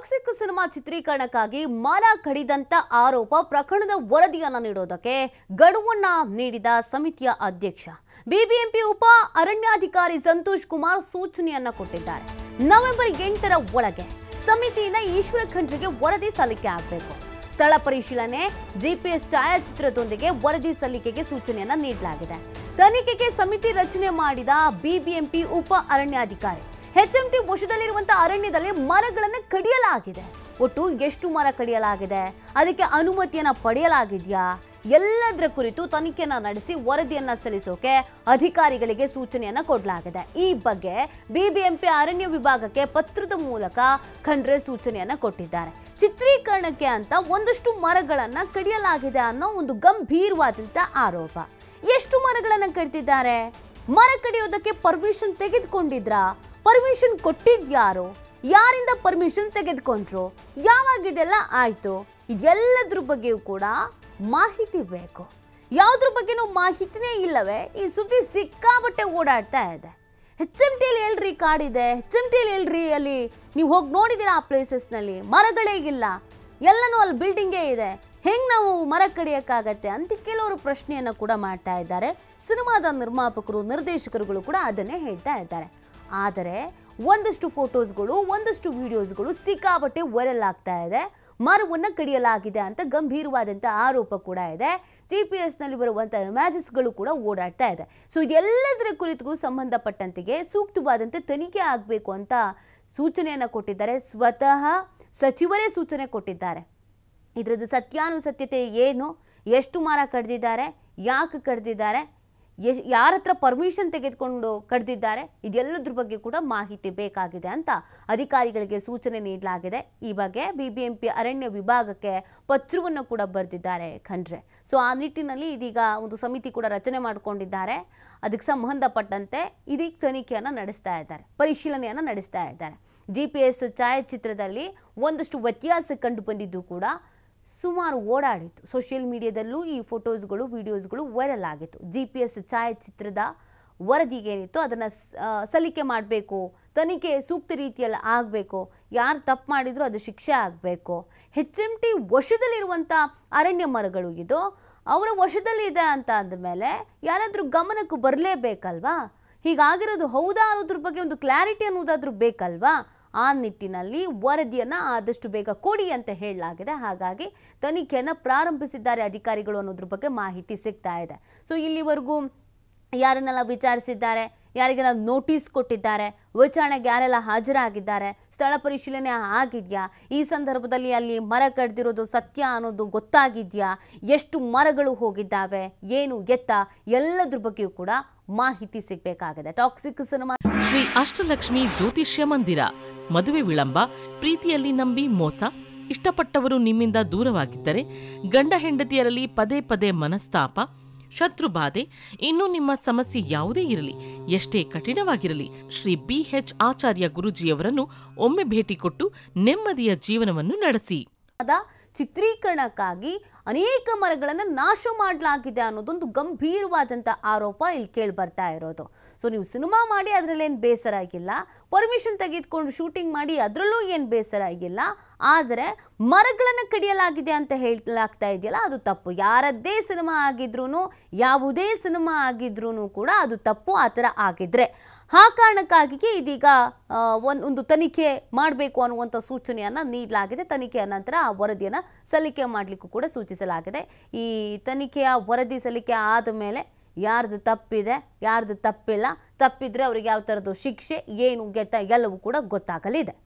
toxic cinema ಚಿತ್ರೀಕರಣಕ್ಕಾಗಿ ಮರ ಕಡಿದಂತ ಆರೋಪ ಪ್ರಕರಣದ ವರದಿಯನ್ನ ನೀಡೋದಕ್ಕೆ ಗಡುವನ್ನ ನೀಡಿದ ಸಮಿತಿಯ ಅಧ್ಯಕ್ಷ ಬಿಬಿಎಂಪಿ ಉಪ ಅರಣ್ಯಾಧಿಕಾರಿ ಸಂತೋಷ್ ಕುಮಾರ್ ಸೂಚನೆಯನ್ನ ಕೊಟ್ಟಿದ್ದಾರೆ ನವೆಂಬರ್ ಎಂಟರ ಒಳಗೆ ಸಮಿತಿಯಿಂದ ಈಶ್ವರ ಖಂಡ್ರಿಗೆ ವರದಿ ಸಲ್ಲಿಕೆ ಆಗಬೇಕು ಸ್ಥಳ ಪರಿಶೀಲನೆ ಜಿಪಿಎಸ್ ಛಾಯಾಚಿತ್ರದೊಂದಿಗೆ ವರದಿ ಸಲ್ಲಿಕೆಗೆ ಸೂಚನೆಯನ್ನ ನೀಡಲಾಗಿದೆ ತನಿಖೆಗೆ ಸಮಿತಿ ರಚನೆ ಮಾಡಿದ ಬಿಬಿಎಂಪಿ ಉಪ ಅರಣ್ಯಾಧಿಕಾರಿ ಎಚ್ಎಂಟಿ ವಶದಲ್ಲಿರುವಂತಹ ಅರಣ್ಯದಲ್ಲಿ ಮರಗಳನ್ನು ಕಡಿಯಲಾಗಿದೆ ಒಟ್ಟು ಎಷ್ಟು ಮರ ಕಡಿಯಲಾಗಿದೆ ಅದಕ್ಕೆ ಅನುಮತಿಯನ್ನ ಪಡೆಯಲಾಗಿದೆಯಾ ಎಲ್ಲದರ ಕುರಿತು ತನಿಖೆಯನ್ನ ನಡೆಸಿ ವರದಿಯನ್ನ ಸಲ್ಲಿಸೋಕೆ ಅಧಿಕಾರಿಗಳಿಗೆ ಸೂಚನೆಯನ್ನ ಕೊಡಲಾಗಿದೆ ಈ ಬಗ್ಗೆ ಬಿಬಿಎಂಪಿ ಅರಣ್ಯ ವಿಭಾಗಕ್ಕೆ ಪತ್ರದ ಮೂಲಕ ಖಂಡ್ರೆ ಸೂಚನೆಯನ್ನ ಕೊಟ್ಟಿದ್ದಾರೆ ಚಿತ್ರೀಕರಣಕ್ಕೆ ಅಂತ ಒಂದಷ್ಟು ಮರಗಳನ್ನ ಕಡಿಯಲಾಗಿದೆ ಅನ್ನೋ ಒಂದು ಗಂಭೀರವಾದಂತ ಆರೋಪ ಎಷ್ಟು ಮರಗಳನ್ನ ಕಡಿದಿದ್ದಾರೆ ಮರ ಕಡಿಯೋದಕ್ಕೆ ಪರ್ಮಿಷನ್ ತೆಗೆದುಕೊಂಡಿದ್ರಾ ಪರ್ಮಿಷನ್ ಕೊಟ್ಟಿದ್ಯಾರು ಯಾರಿಂದ ಪರ್ಮಿಷನ್ ತೆಗೆದುಕೊಂಡ್ರು ಯಾವಾಗ ಇದೆಲ್ಲ ಆಯ್ತು ಇದೆಲ್ಲದ್ರ ಬಗ್ಗೆಯೂ ಕೂಡ ಮಾಹಿತಿ ಬೇಕು ಯಾವುದ್ರ ಬಗ್ಗೆನೂ ಮಾಹಿತಿನೇ ಇಲ್ಲವೇ ಈ ಸುದ್ದಿ ಸಿಕ್ಕಾಬಟ್ಟೆ ಓಡಾಡ್ತಾ ಇದೆ ಹೆಚ್ ಎಮ್ ಟಿಯಲ್ಲಿ ಎಲ್ರಿ ಕಾಡಿದೆ ಹೆಚ್ ಎಮ್ ಟಿಯಲ್ಲಿ ಎಲ್ರಿ ಅಲ್ಲಿ ನೀವು ಹೋಗಿ ನೋಡಿದ್ದೀರಾ ಆ ಪ್ಲೇಸಸ್ನಲ್ಲಿ ಮರಗಳೇ ಇಲ್ಲ ಎಲ್ಲನೂ ಅಲ್ಲಿ ಬಿಲ್ಡಿಂಗೇ ಇದೆ ಹೆಂಗ್ ನಾವು ಮರ ಕಡಿಯಕ್ಕಾಗತ್ತೆ ಅಂತ ಕೆಲವರು ಪ್ರಶ್ನೆಯನ್ನ ಕೂಡ ಮಾಡ್ತಾ ಇದ್ದಾರೆ ಸಿನಿಮಾದ ನಿರ್ಮಾಪಕರು ನಿರ್ದೇಶಕರುಗಳು ಕೂಡ ಅದನ್ನೇ ಹೇಳ್ತಾ ಇದ್ದಾರೆ ಆದರೆ ಒಂದಷ್ಟು ಫೋಟೋಸ್ಗಳು ಒಂದಷ್ಟು ವಿಡಿಯೋಸ್ಗಳು ಸಿಕ್ಕಾಪಟ್ಟೆ ವೈರಲ್ ಆಗ್ತಾ ಇದೆ ಮರವನ್ನು ಕಡಿಯಲಾಗಿದೆ ಅಂತ ಗಂಭೀರವಾದಂಥ ಆರೋಪ ಕೂಡ ಇದೆ ಜಿ ಪಿ ಎಸ್ನಲ್ಲಿ ಬರುವಂಥ ಇಮ್ಯಾಜಸ್ಗಳು ಕೂಡ ಓಡಾಡ್ತಾ ಇದೆ ಸೊ ಇದೆಲ್ಲದರ ಕುರಿತು ಸಂಬಂಧಪಟ್ಟಂತೆಗೆ ಸೂಕ್ತವಾದಂತೆ ತನಿಖೆ ಆಗಬೇಕು ಅಂತ ಸೂಚನೆಯನ್ನು ಕೊಟ್ಟಿದ್ದಾರೆ ಸ್ವತಃ ಸಚಿವರೇ ಸೂಚನೆ ಕೊಟ್ಟಿದ್ದಾರೆ ಇದರದ್ದು ಸತ್ಯಾನುಸತ್ಯತೆ ಏನು ಎಷ್ಟು ಮರ ಕಡ್ದಿದ್ದಾರೆ ಯಾಕೆ ಕಡ್ದಿದ್ದಾರೆ ಎಸ್ ಯಾರ ಹತ್ರ ಪರ್ಮಿಷನ್ ತೆಗೆದುಕೊಂಡು ಕಡ್ದಿದ್ದಾರೆ ಇದೆಲ್ಲದ್ರ ಬಗ್ಗೆ ಕೂಡ ಮಾಹಿತಿ ಬೇಕಾಗಿದೆ ಅಂತ ಅಧಿಕಾರಿಗಳಿಗೆ ಸೂಚನೆ ನೀಡಲಾಗಿದೆ ಈ ಬಗ್ಗೆ ಬಿಬಿಎಂಪಿ ಅರಣ್ಯ ವಿಭಾಗಕ್ಕೆ ಪತ್ರವನ್ನು ಕೂಡ ಬರೆದಿದ್ದಾರೆ ಖಂಡ್ರೆ ಸೊ ಆ ನಿಟ್ಟಿನಲ್ಲಿ ಇದೀಗ ಒಂದು ಸಮಿತಿ ಕೂಡ ರಚನೆ ಮಾಡಿಕೊಂಡಿದ್ದಾರೆ ಅದಕ್ಕೆ ಸಂಬಂಧಪಟ್ಟಂತೆ ಇದೀಗ ತನಿಖೆಯನ್ನು ನಡೆಸ್ತಾ ಇದ್ದಾರೆ ಪರಿಶೀಲನೆಯನ್ನು ನಡೆಸ್ತಾ ಇದ್ದಾರೆ ಜಿ ಪಿ ಎಸ್ ಛಾಯಾಚಿತ್ರದಲ್ಲಿ ಒಂದಷ್ಟು ವ್ಯತ್ಯಾಸ ಕಂಡು ಬಂದಿದ್ದು ಕೂಡ ಸುಮಾರು ಓಡಾಡಿತ್ತು ಸೋಷಿಯಲ್ ಮೀಡಿಯಾದಲ್ಲೂ ಈ ಫೋಟೋಸ್ಗಳು ವಿಡಿಯೋಸ್ಗಳು ವೈರಲ್ ಆಗಿತ್ತು ಜಿ ಪಿ ಎಸ್ ಛಾಯಾಚಿತ್ರದ ವರದಿಗೆ ಏನಿತ್ತು ಅದನ್ನು ಸಲ್ಲಿಕೆ ಮಾಡಬೇಕು ತನಿಖೆ ಸೂಕ್ತ ರೀತಿಯಲ್ಲಿ ಆಗಬೇಕು ಯಾರು ತಪ್ಪು ಮಾಡಿದ್ರು ಅದು ಶಿಕ್ಷೆ ಆಗಬೇಕು ಹೆಚ್ ಎಮ್ ಟಿ ವಶದಲ್ಲಿರುವಂಥ ಅರಣ್ಯ ಮರಗಳು ಇದು ಅವರ ವಶದಲ್ಲಿ ಇದೆ ಅಂತ ಅಂದಮೇಲೆ ಯಾರಾದರೂ ಗಮನಕ್ಕೆ ಬರಲೇಬೇಕಲ್ವಾ ಹೀಗಾಗಿರೋದು ಹೌದಾ ಅನ್ನೋದ್ರ ಬಗ್ಗೆ ಒಂದು ಕ್ಲಾರಿಟಿ ಅನ್ನೋದಾದ್ರೂ ಬೇಕಲ್ವಾ ಆ ನಿಟ್ಟಿನಲ್ಲಿ ವರದಿಯನ್ನು ಆದಷ್ಟು ಬೇಗ ಕೊಡಿ ಅಂತ ಹೇಳಲಾಗಿದೆ ಹಾಗಾಗಿ ತನಿಖೆಯನ್ನು ಪ್ರಾರಂಭಿಸಿದ್ದಾರೆ ಅಧಿಕಾರಿಗಳು ಅನ್ನೋದ್ರ ಬಗ್ಗೆ ಮಾಹಿತಿ ಸಿಗ್ತಾ ಇದೆ ಸೊ ಇಲ್ಲಿವರೆಗೂ ಯಾರನ್ನೆಲ್ಲ ವಿಚಾರಿಸಿದ್ದಾರೆ ಯಾರಿಗೆಲ್ಲ ನೋಟಿಸ್ ಕೊಟ್ಟಿದ್ದಾರೆ ವಿಚಾರಣೆಗೆ ಯಾರೆಲ್ಲ ಹಾಜರಾಗಿದ್ದಾರೆ ಸ್ಥಳ ಪರಿಶೀಲನೆ ಆಗಿದೆಯಾ ಈ ಸಂದರ್ಭದಲ್ಲಿ ಅಲ್ಲಿ ಮರ ಕಡ್ದಿರೋದು ಸತ್ಯ ಅನ್ನೋದು ಗೊತ್ತಾಗಿದೆಯಾ ಎಷ್ಟು ಮರಗಳು ಹೋಗಿದ್ದಾವೆ ಏನು ಎತ್ತ ಎಲ್ಲದ್ರ ಬಗ್ಗೆಯೂ ಕೂಡ ಮಾಹಿತಿ ಸಿಗಬೇಕಾಗಿದೆ ಟಾಕ್ಸಿಕ್ ಸಿನಿಮಾ ಶ್ರೀ ಅಷ್ಟಲಕ್ಷ್ಮಿ ಜ್ಯೋತಿಷ್ಯ ಮಂದಿರ ಮದುವೆ ವಿಳಂಬ ಪ್ರೀತಿಯಲ್ಲಿ ನಂಬಿ ಮೋಸ ಇಷ್ಟಪಟ್ಟವರು ನಿಮ್ಮಿಂದ ದೂರವಾಗಿದ್ದರೆ ಗಂಡ ಹೆಂಡತಿಯರಲ್ಲಿ ಪದೇ ಪದೇ ಮನಸ್ತಾಪ ಶತ್ರುಬಾಧೆ ಇನ್ನು ನಿಮ್ಮ ಸಮಸ್ಯೆ ಯಾವುದೇ ಇರಲಿ ಎಷ್ಟೇ ಕಠಿಣವಾಗಿರಲಿ ಶ್ರೀ ಬಿ ಎಚ್ ಆಚಾರ್ಯ ಗುರುಜಿಯವರನ್ನು ಒಮ್ಮೆ ಭೇಟಿ ಕೊಟ್ಟು ನೆಮ್ಮದಿಯ ಜೀವನವನ್ನು ನಡೆಸಿ ಅದ ಚಿತ್ರೀಕರಣಕ್ಕಾಗಿ ಅನೇಕ ಮರಗಳನ್ನು ನಾಶ ಮಾಡಲಾಗಿದೆ ಅನ್ನೋದೊಂದು ಗಂಭೀರವಾದಂಥ ಆರೋಪ ಇಲ್ಲಿ ಕೇಳಿ ಬರ್ತಾ ಇರೋದು ಸೊ ನೀವು ಸಿನಿಮಾ ಮಾಡಿ ಅದರಲ್ಲೇನು ಬೇಸರ ಆಗಿಲ್ಲ ಪರ್ಮಿಷನ್ ತೆಗೆದುಕೊಂಡು ಶೂಟಿಂಗ್ ಮಾಡಿ ಅದರಲ್ಲೂ ಏನು ಬೇಸರ ಆಗಿಲ್ಲ ಆದರೆ ಮರಗಳನ್ನು ಕಡಿಯಲಾಗಿದೆ ಅಂತ ಹೇಳಲಾಗ್ತಾ ಇದೆಯಲ್ಲ ಅದು ತಪ್ಪು ಯಾರದ್ದೇ ಸಿನಿಮಾ ಆಗಿದ್ರೂ ಯಾವುದೇ ಸಿನಿಮಾ ಆಗಿದ್ರೂ ಕೂಡ ಅದು ತಪ್ಪು ಆ ಥರ ಆಗಿದ್ರೆ ಆ ಕಾರಣಕ್ಕಾಗಿಯೇ ಇದೀಗ ಆ, ಒಂದ್ ಒಂದು ತನಿಖೆ ಮಾಡಬೇಕು ಅನ್ನುವಂಥ ಸೂಚನೆಯನ್ನು ನೀಡಲಾಗಿದೆ ತನಿಖೆಯ ನಂತರ ಆ ವರದಿಯನ್ನು ಸಲ್ಲಿಕೆ ಮಾಡಲಿಕ್ಕೂ ಕೂಡ ಸೂಚಿಸಲಾಗಿದೆ ಈ ತನಿಖೆಯ ವರದಿ ಸಲ್ಲಿಕೆ ಆದ ಮೇಲೆ ಯಾರ್ದು ತಪ್ಪಿದೆ ಯಾರ್ದು ತಪ್ಪಿಲ್ಲ ತಪ್ಪಿದ್ರೆ ಅವ್ರಿಗೆ ಯಾವ ಥರದ್ದು ಶಿಕ್ಷೆ ಏನು ಗೆತ್ತ ಎಲ್ಲವೂ ಕೂಡ ಗೊತ್ತಾಗಲಿದೆ